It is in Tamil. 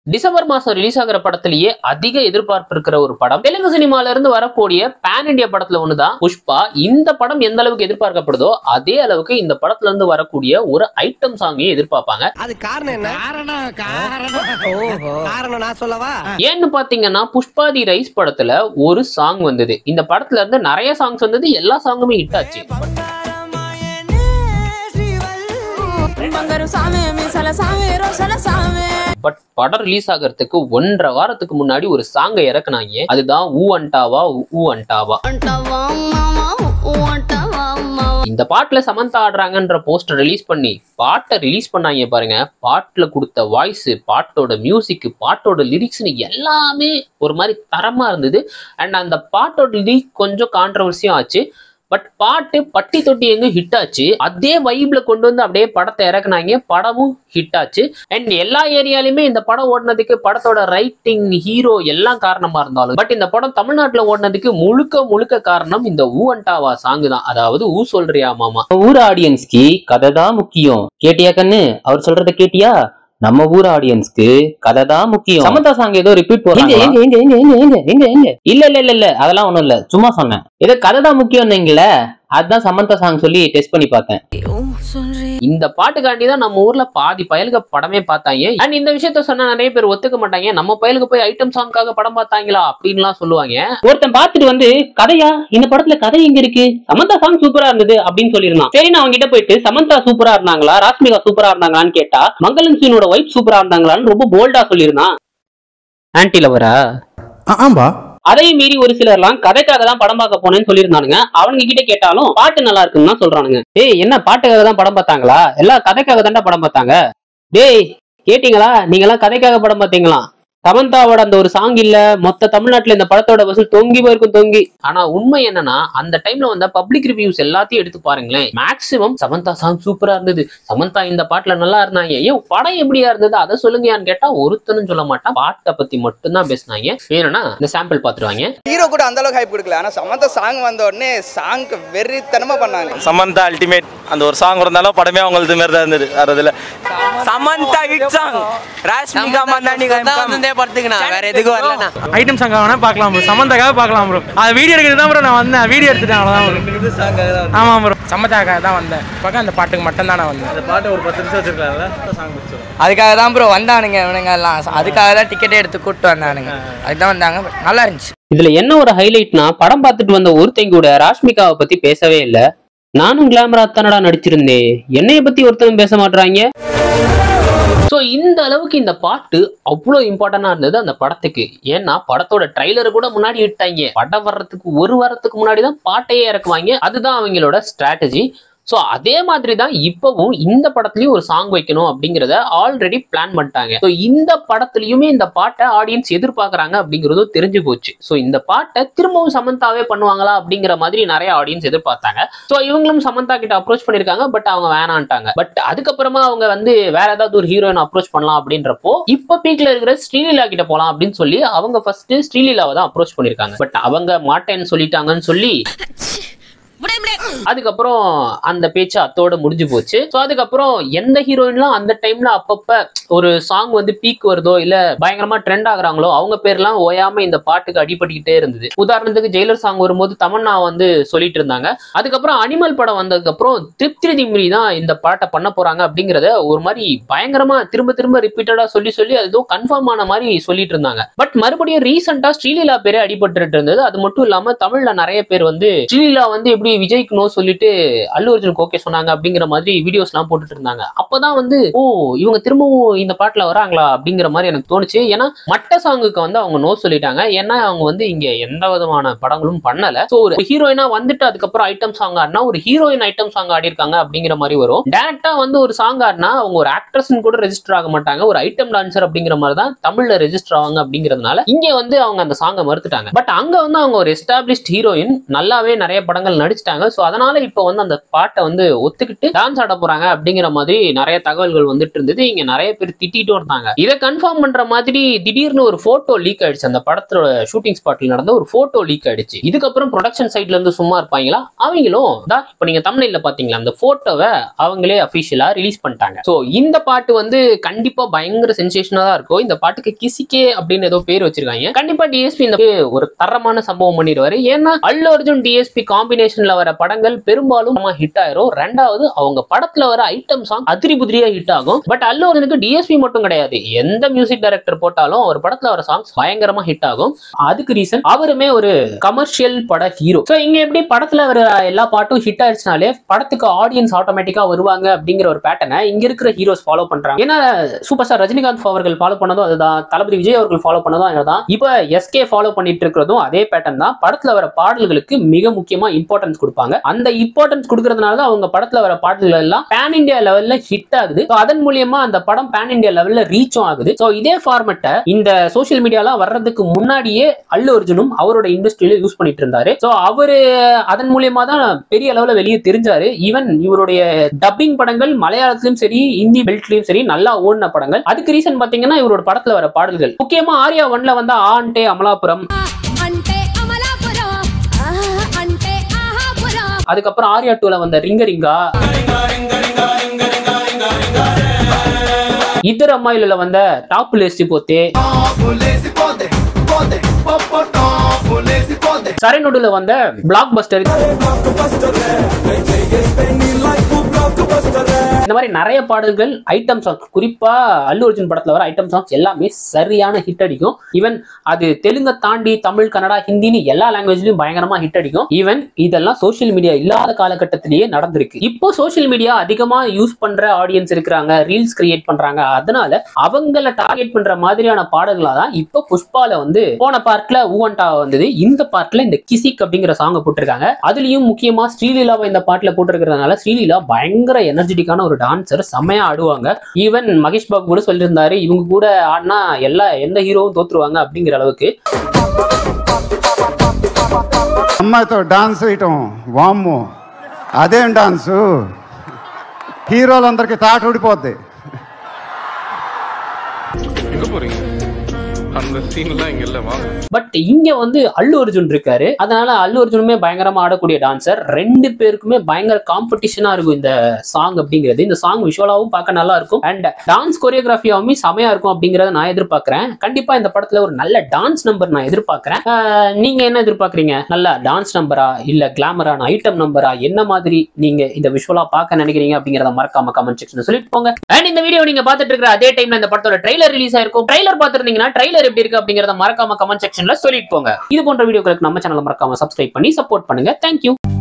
டிசம்பர் மாசம் ரிலீஸ் ஆகிற படத்திலேயே அதிக எதிர்பார்ப்பு இருக்கிற ஒரு படம் தெலுங்கு சினிமால இருந்து வரக்கூடிய பேன் இந்தியா படத்துல ஒண்ணுதான் புஷ்பா இந்த படம் எந்த அளவுக்கு எதிர்பார்க்கப்படுதோ அதே அளவுக்கு இந்த படத்துல இருந்து வரக்கூடிய ஒரு ஐட்டம் சாங்கையும் எதிர்பார்ப்பாங்க அது காரணம் என்ன காரணம் காரணம் காரணம் நான் சொல்லவா ஏன்னு பாத்தீங்கன்னா புஷ்பாதி ரைஸ் படத்துல ஒரு சாங் வந்தது இந்த படத்துல இருந்து நிறைய சாங்ஸ் வந்தது எல்லா சாங்குமே ஹிட் ஆச்சு బంగారు సామె మీసాల సామె రోషాల సామె பட் படம் ரிலீஸ் ஆகிறதுக்கு ஒன்றரை வாரத்துக்கு முன்னாடி ஒரு சாங்கை இறக்குனாங்க அதுதான் ஊ அண்டாவா ஊ அண்டாவா అంటావా మామ ఊ అంటావా మామ இந்த பாட்டுல சமந்தா ஆடுறாங்கன்ற போஸ்டர் ரிலீஸ் பண்ணி பாட்டை ரிலீஸ் பண்ணாங்க பாருங்க பாட்டுல கொடுத்த வாய்ஸ் பாட்டோட மியூசிக் பாட்டோட லிரிக்ஸ்னு எல்லாமே ஒரு மாதிரி தரமா இருந்தது அண்ட் அந்த பாட்டோட லிரிக் கொஞ்சம் கான்ட்ரவர்சியும் ஆச்சு பட் பாட்டு பட்டி தொட்டி எங்க ஹிட் ஆச்சு அதே வைப்ல கொண்டு வந்து அப்படியே படத்தை இறக்குனாங்க படமும் ஹிட் ஆச்சு அண்ட் எல்லா ஏரியாலையுமே இந்த படம் ஓடினதுக்கு படத்தோட ரைட்டிங் ஹீரோ எல்லாம் காரணமா இருந்தாலும் பட் இந்த படம் தமிழ்நாட்டுல ஓடினதுக்கு முழுக்க முழுக்க காரணம் இந்த ஊ அண்டாவா சாங் தான் அதாவது ஊ சொல்றியா மாமா ஊர் ஆடியன்ஸ்க்கு கதை தான் முக்கியம் கேட்டியா கண்ணு அவர் சொல்றத கேட்டியா நம்ம ஊர் ஆடியன்ஸ்க்கு கதை தான் முக்கியம் சமந்தா சாங் ஏதோ ரிப்பீட் போறாங்க எங்க எங்க எங்க எங்க எங்க எங்க எங்க இல்ல இல்ல இல்ல இல்ல அதெல்லாம் ஒண்ணும் இல்ல சும்மா சொன்னேன் ஏதோ கதை தான் முக்கியம் அதான் சமந்தா சாங் சொல்லி டெஸ்ட் பண்ணி பார்த்தேன் ఊ సొల్రి இந்த பாட்டுக்காண்டி தான் நம்ம ஊர்ல பாதி பயலுக படமே பார்த்தாங்க அண்ட் இந்த விஷயத்த சொன்னா நிறைய பேர் ஒத்துக்க மாட்டாங்க நம்ம பயலுக்கு போய் ஐட்டம் சாங்காக படம் பார்த்தாங்களா அப்படின்லாம் சொல்லுவாங்க ஒருத்தன் பார்த்துட்டு வந்து கதையா இந்த படத்துல கதை எங்க இருக்கு சமந்தா சாங் சூப்பரா இருந்தது அப்படின்னு சொல்லியிருந்தான் சரி நான் அவங்க கிட்ட போயிட்டு சமந்தா சூப்பரா இருந்தாங்களா ராஷ்மிகா சூப்பரா இருந்தாங்களான்னு கேட்டா மங்களம் சீனோட ஒய்ஃப் சூப்பரா இருந்தாங்களான்னு ரொம்ப போல்டா சொல்லியிருந்தான் ஆன்டி லவரா ஆம்பா அதையும் மீறி ஒரு சிலர்லாம் கதைக்காக தான் படம் பார்க்க போனேன்னு சொல்லியிருந்தானுங்க அவனுங்க கிட்ட கேட்டாலும் பாட்டு நல்லா இருக்குன்னு தான் சொல்றானுங்க டேய் என்ன பாட்டுக்காக தான் படம் பார்த்தாங்களா எல்லாம் கதைக்காக தான்டா படம் பார்த்தாங்க டேய் கேட்டீங்களா நீங்க எல்லாம் கதைக்காக படம் பார்த்தீங்களா சமந்தாவோட அந்த ஒரு சாங் இல்ல மொத்த தமிழ்நாட்டுல இந்த படத்தோட வசூல் தொங்கி போயிருக்கும் தொங்கி ஆனா உண்மை என்னன்னா அந்த டைம்ல வந்த பப்ளிக் ரிவ்யூஸ் எல்லாத்தையும் எடுத்து பாருங்களேன் மேக்ஸிமம் சமந்தா சாங் சூப்பரா இருந்தது சமந்தா இந்த பாட்டுல நல்லா இருந்தாங்க ஏன் படம் எப்படியா இருந்தது அதை சொல்லுங்கயான்னு கேட்டா ஒருத்தனும் சொல்ல மாட்டான் பாட்டை பத்தி மட்டும்தான் பேசினாங்க வேணும்னா இந்த சாம்பிள் பாத்துருவாங்க ஹீரோ கூட அந்த அளவுக்கு ஹைப் கொடுக்கல ஆனா சமந்தா சாங் வந்த உடனே சாங்க்கு வெறித்தனமா பண்ணாங்க சமந்தா அல்டிமேட் அந்த ஒரு சாங் இருந்தாலும் படமே அவங்களது மாதிரி தான் இருந்தது வேற இதுல சமந்தா ஹிட் சாங் ராஷ்மிகா மந்தானி வந்தே படத்துக்குண்ணா வேற எதுக்கும் வரலண்ணா ஐட்டம் சாங் வேணா பார்க்கலாம் ப்ரோ சமந்தாக்காக பார்க்கலாம் ப்ரோ அது வீடியோ எடுக்கிறது தான் ப்ரோ நான் வந்தேன் வீடியோ எடுத்துட்டேன் அவ்வளோதான் ப்ரோ ஆமாம் ப்ரோ சமந்தாக்காக தான் வந்தேன் பார்க்க அந்த பாட்டுக்கு மட்டும் தான் நான் வந்தேன் அந்த பாட்டு ஒரு பத்து நிமிஷம் வச்சிருக்காங்கல்ல சாங் பிடிச்சிடும் அதுக்காக தான் ப்ரோ வந்தானுங்க இவனுங்க எல்லாம் அதுக்காக தான் டிக்கெட்டே எடுத்து கூப்பிட்டு வந்தானுங்க அதுதான் வந்தாங்க but நல்லா இருந்துச்சு இதுல என்ன ஒரு ஹைலைட்னா படம் பார்த்துட்டு வந்த ஒருத்தங்க கூட ராஷ்மிகாவை பத்தி பேசவே இல்ல நானும் கிளாமரா தானடா நடிச்சிருந்தேன் என்னைய பத்தி ஒருத்தரும் பேச மாட்றாங்க ஸோ இந்த அளவுக்கு இந்த பாட்டு அவ்வளோ இம்பார்ட்டண்டா இருந்தது அந்த படத்துக்கு ஏன்னா படத்தோட ட்ரைலர் கூட முன்னாடி விட்டாங்க படம் வர்றதுக்கு ஒரு வாரத்துக்கு முன்னாடி தான் பாட்டையே இறக்குவாங்க அதுதான் அவங்களோட ஸ்ட்ராட்டஜி ஸோ அதே மாதிரி தான் இப்பவும் இந்த படத்துலயும் ஒரு சாங் வைக்கணும் அப்படிங்கிறத ஆல்ரெடி பிளான் பண்ணிட்டாங்க ஸோ இந்த படத்துலயுமே இந்த பாட்டை ஆடியன்ஸ் எதிர்பார்க்கறாங்க அப்படிங்கிறதும் தெரிஞ்சு போச்சு ஸோ இந்த பாட்டை திரும்பவும் சமந்தாவே பண்ணுவாங்களா அப்படிங்கிற மாதிரி நிறைய ஆடியன்ஸ் எதிர்பார்த்தாங்க ஸோ இவங்களும் சமந்தா கிட்ட அப்ரோச் பண்ணிருக்காங்க பட் அவங்க வேணான்ட்டாங்க பட் அதுக்கப்புறமா அவங்க வந்து வேற ஏதாவது ஒரு ஹீரோயின் அப்ரோச் பண்ணலாம் அப்படின்றப்போ இப்ப பீக்ல இருக்கிற ஸ்ரீலீலா கிட்ட போலாம் அப்படின்னு சொல்லி அவங்க ஃபர்ஸ்ட் ஸ்ரீலீலாவை தான் அப்ரோச் பண்ணிருக்காங்க பட் அவங்க மாட்டேன்னு சொல்லிட்டாங்கன்னு சொல்லி அதுக்கப்புறம் அந்த பேச்சு அத்தோட முடிஞ்சு போச்சு ஸோ அதுக்கப்புறம் எந்த ஹீரோயின்லாம் அந்த டைம்ல அப்பப்ப ஒரு சாங் வந்து பீக் வருதோ இல்ல பயங்கரமா ட்ரெண்ட் ஆகுறாங்களோ அவங்க பேர்லாம் ஓயாம இந்த பாட்டுக்கு அடிபட்டுக்கிட்டே இருந்தது உதாரணத்துக்கு ஜெயிலர் சாங் வரும்போது தமன்னா வந்து சொல்லிட்டு இருந்தாங்க அதுக்கப்புறம் அனிமல் படம் வந்ததுக்கு அப்புறம் திருப்தி திமிரி தான் இந்த பாட்டை பண்ண போறாங்க அப்படிங்கறத ஒரு மாதிரி பயங்கரமா திரும்ப திரும்ப ரிப்பீட்டடா சொல்லி சொல்லி அது ஏதோ கன்ஃபார்ம் ஆன மாதிரி சொல்லிட்டு இருந்தாங்க பட் மறுபடியும் ரீசெண்டா ஸ்ரீலீலா பேரே அடிபட்டு இருந்தது அது மட்டும் இல்லாம தமிழ்ல நிறைய பேர் வந்து ஸ்ரீலீலா வந்து எப்படி விஜய்க்கு நோ சொல்லிட்டு அல்லு அர்ஜுனுக்கு ஓகே சொன்னாங்க அப்படிங்கிற மாதிரி வீடியோஸ் எல்லாம் போட்டுட்டு இருந்தாங்க அப்பதான் வந்து ஓ இவங்க திரும்பவும் இந்த பாட்டுல வராங்களா அப்படிங்கிற மாதிரி எனக்கு தோணுச்சு ஏன்னா மட்ட சாங்குக்கு வந்து அவங்க நோ சொல்லிட்டாங்க ஏன்னா அவங்க வந்து இங்க எந்த விதமான படங்களும் பண்ணல சோ ஒரு ஹீரோயினா வந்துட்டு அதுக்கப்புறம் ஐட்டம் சாங் ஆடினா ஒரு ஹீரோயின் ஐட்டம் சாங் ஆடிருக்காங்க அப்படிங்கிற மாதிரி வரும் டேரக்டா வந்து ஒரு சாங் ஆடினா அவங்க ஒரு ஆக்ட்ரஸ் கூட ரெஜிஸ்டர் ஆக மாட்டாங்க ஒரு ஐட்டம் டான்சர் அப்படிங்கிற மாதிரி தான் தமிழ்ல ரெஜிஸ்டர் ஆவாங்க அப்படிங்கிறதுனால இங்க வந்து அவங்க அந்த சாங்கை மறுத்துட்டாங்க பட் அங்க வந்து அவங்க ஒரு எஸ்டாப்ளிஷ்ட் ஹீரோயின் நல்லாவே நிறைய படங்கள் நடிச்சு வச்சுட்டாங்க ஸோ அதனால இப்போ வந்து அந்த பாட்டை வந்து ஒத்துக்கிட்டு டான்ஸ் ஆட போறாங்க அப்படிங்கிற மாதிரி நிறைய தகவல்கள் வந்துட்டு இருந்தது இங்க நிறைய பேர் திட்டிட்டும் இருந்தாங்க இதை கன்ஃபார்ம் பண்ற மாதிரி திடீர்னு ஒரு போட்டோ லீக் ஆயிடுச்சு அந்த படத்தோட ஷூட்டிங் ஸ்பாட்ல நடந்த ஒரு போட்டோ லீக் ஆயிடுச்சு இதுக்கப்புறம் ப்ரொடக்ஷன் சைட்ல இருந்து சும்மா இருப்பாங்களா அவங்களும் தான் இப்போ நீங்க தமிழ்ல பாத்தீங்களா அந்த போட்டோவை அவங்களே அபிஷியலா ரிலீஸ் பண்ணிட்டாங்க ஸோ இந்த பாட்டு வந்து கண்டிப்பா பயங்கர சென்சேஷனா தான் இருக்கும் இந்த பாட்டுக்கு கிசிக்கே அப்படின்னு ஏதோ பேர் வச்சிருக்காங்க கண்டிப்பா டிஎஸ்பி இந்த ஒரு தரமான சம்பவம் பண்ணிடுவாரு ஏன்னா அல்லு அர்ஜுன் டிஎஸ்பி காம்பினேஷன்ல வர படங்கள் பெரும்பாலும் ஹிட் ஆயிரும் ரெண்டாவது அவங்க படத்துல வர ஐட்டம் சாங் அதிரி புதிரியா ஹிட் ஆகும் பட் அல்லு அர்ஜுனுக்கு டிஎஸ்பி மட்டும் கிடையாது எந்த மியூசிக் டைரக்டர் போட்டாலும் அவர் படத்துல வர சாங்ஸ் பயங்கரமா ஹிட் ஆகும் அதுக்கு ரீசன் அவருமே ஒரு கமர்ஷியல் பட ஹீரோ ஸோ இங்க எப்படி படத்துல வர எல்லா பாட்டும் ஹிட் ஆயிடுச்சுனாலே படத்துக்கு ஆடியன்ஸ் ஆட்டோமேட்டிக்கா வருவாங்க அப்படிங்கிற ஒரு பேட்டர்னை இங்க இருக்கிற ஹீரோஸ் ஃபாலோ பண்றாங்க ஏன்னா சூப்பர் ஸ்டார் ரஜினிகாந்த் அவர்கள் ஃபாலோ பண்ணதும் அதுதான் தளபதி விஜய் அவர்கள் ஃபாலோ பண்ணதும் அதுதான் இப்போ எஸ்கே ஃபாலோ பண்ணிட்டு இருக்கிறதும் அதே பேட்டர்ன் தான் படத்துல வர பாடல்களுக்கு மிக முக்கியமா இம்பார்ட்டன்ஸ் கொடுப்பாங்க அந்த இம்பார்ட்டன்ஸ் கொடுக்கறதுனால தான் அவங்க படத்துல வர பாடல்கள் எல்லாம் பேன் இந்தியா லெவல்ல ஹிட் ஆகுது So அதன் மூலியமா அந்த படம் பேன் இந்தியா லெவல்ல ரீச்சும் ஆகுது ஸோ இதே ஃபார்மெட்டை இந்த சோஷியல் மீடியாலாம் வர்றதுக்கு முன்னாடியே அல்லு அர்ஜுனும் அவரோட இண்டஸ்ட்ரியில யூஸ் பண்ணிட்டு இருந்தாரு ஸோ அவரு அதன் மூலியமா தான் பெரிய அளவுல வெளியே தெரிஞ்சாரு ஈவன் இவருடைய டப்பிங் படங்கள் மலையாளத்திலும் சரி இந்தி பெல்ட்லயும் சரி நல்லா ஓடின படங்கள் அதுக்கு ரீசன் பாத்தீங்கன்னா இவரோட படத்துல வர பாடல்கள் முக்கியமா ஆர்யா ஒன்ல வந்த ஆண்டே அமலாபுரம் అంటే అమలాపురం ఆహా, అంటే ఆహాపురం அதுக்கப்புறம் ஆர்யா டூல வந்த ரிங்க ரிங்கா ఇద్దరు అమ్మాయిలలో వంద టాప్ లేసి పోతే సరైనడులో వంద బ్లాక్ బస్టర్ இந்த மாதிரி நிறைய பாடல்கள் ஐட்டம் சாங் குறிப்பா அல்லு அர்ஜுன் படத்துல வர ஐட்டம் சாங்ஸ் எல்லாமே சரியான ஹிட் அடிக்கும் ஈவன் அது தெலுங்க தாண்டி தமிழ் கன்னடா ஹிந்தின்னு எல்லா லாங்குவேஜ்லயும் பயங்கரமா ஹிட் அடிக்கும் ஈவன் இதெல்லாம் சோஷியல் மீடியா இல்லாத காலகட்டத்திலேயே நடந்திருக்கு இப்போ சோஷியல் மீடியா அதிகமா யூஸ் பண்ற ஆடியன்ஸ் இருக்கிறாங்க ரீல்ஸ் கிரியேட் பண்றாங்க அதனால அவங்கள டார்கெட் பண்ற மாதிரியான பாடல்களா தான் இப்போ புஷ்பால வந்து போன பார்ட்ல ஊவன்டா வந்தது இந்த பார்ட்ல இந்த கிசிக் அப்படிங்கிற சாங்கை போட்டிருக்காங்க அதுலயும் முக்கியமா ஸ்ரீலீலாவை இந்த பாட்டுல போட்டிருக்கிறதுனால ஸ்ரீலீலா பயங்கர எனர்ஜெட்டிக்கான ஒரு டான்சர் செம்மையா ஆடுவாங்க ஈவன் மகேஷ் பாபு கூட சொல்லியிருந்தாரு இவங்க கூட ஆடினா எல்லா எந்த ஹீரோவும் தோத்துருவாங்க அப்படிங்கிற அளவுக்கு అమ్మాయితో డాన్స్ వేయటం వామ్ము అదేం డాన్సు హీరోలందరికీ తాట ఊడిపోద్ది எங்க போறீங்க அந்த சீன்லாம் இங்க இல்ல வாங்க பட் இங்க வந்து அல்லு அர்ஜுன் இருக்காரு அதனால அல்லு அர்ஜுனுமே பயங்கரமா ஆடக்கூடிய டான்சர் ரெண்டு பேருக்குமே பயங்கர காம்படிஷனா இருக்கும் இந்த சாங் அப்படிங்கிறது இந்த சாங் விஷுவலாவும் பார்க்க நல்லா இருக்கும் அண்ட் டான்ஸ் கொரியோகிராஃபியாவுமே செமையா இருக்கும் அப்படிங்கறத நான் எதிர்பார்க்கிறேன் கண்டிப்பா இந்த படத்துல ஒரு நல்ல டான்ஸ் நம்பர் நான் எதிர்பார்க்கிறேன் ஆஹ் நீங்க என்ன எதிர்பார்க்கறீங்க நல்ல டான்ஸ் நம்பரா இல்ல கிளாமரான ஐட்டம் நம்பரா என்ன மாதிரி நீங்க இந்த விஷுவலா பார்க்க நினைக்கிறீங்க அப்படிங்கறத மறக்காம கமெண்ட் செக்ஷன் சொல்லிட்டு போங்க அண்ட் இந்த வீடியோ நீங்க பார்த்துட்டு இருக்கிற அதே டைம்ல இந்த படத்தோட ட்ரைலர் ரிலீஸ் ஆயிருக்கும் ட்ரைலர் பார்த்திருந்தீங்கன்னா ட்ரைலர் எப்படி இருக்கு அப்படிங்கறத மறக்காம கமெண்ட் செக்ஷன்ல சொல்லிட்டு போங்க இது போன்ற வீடியோக்களுக்கு நம்ம சேனலை மறக்காம சப்ஸ்கிரைப் பண்ணி சப்போர்ட் பண்ணுங்க தேங்க்யூ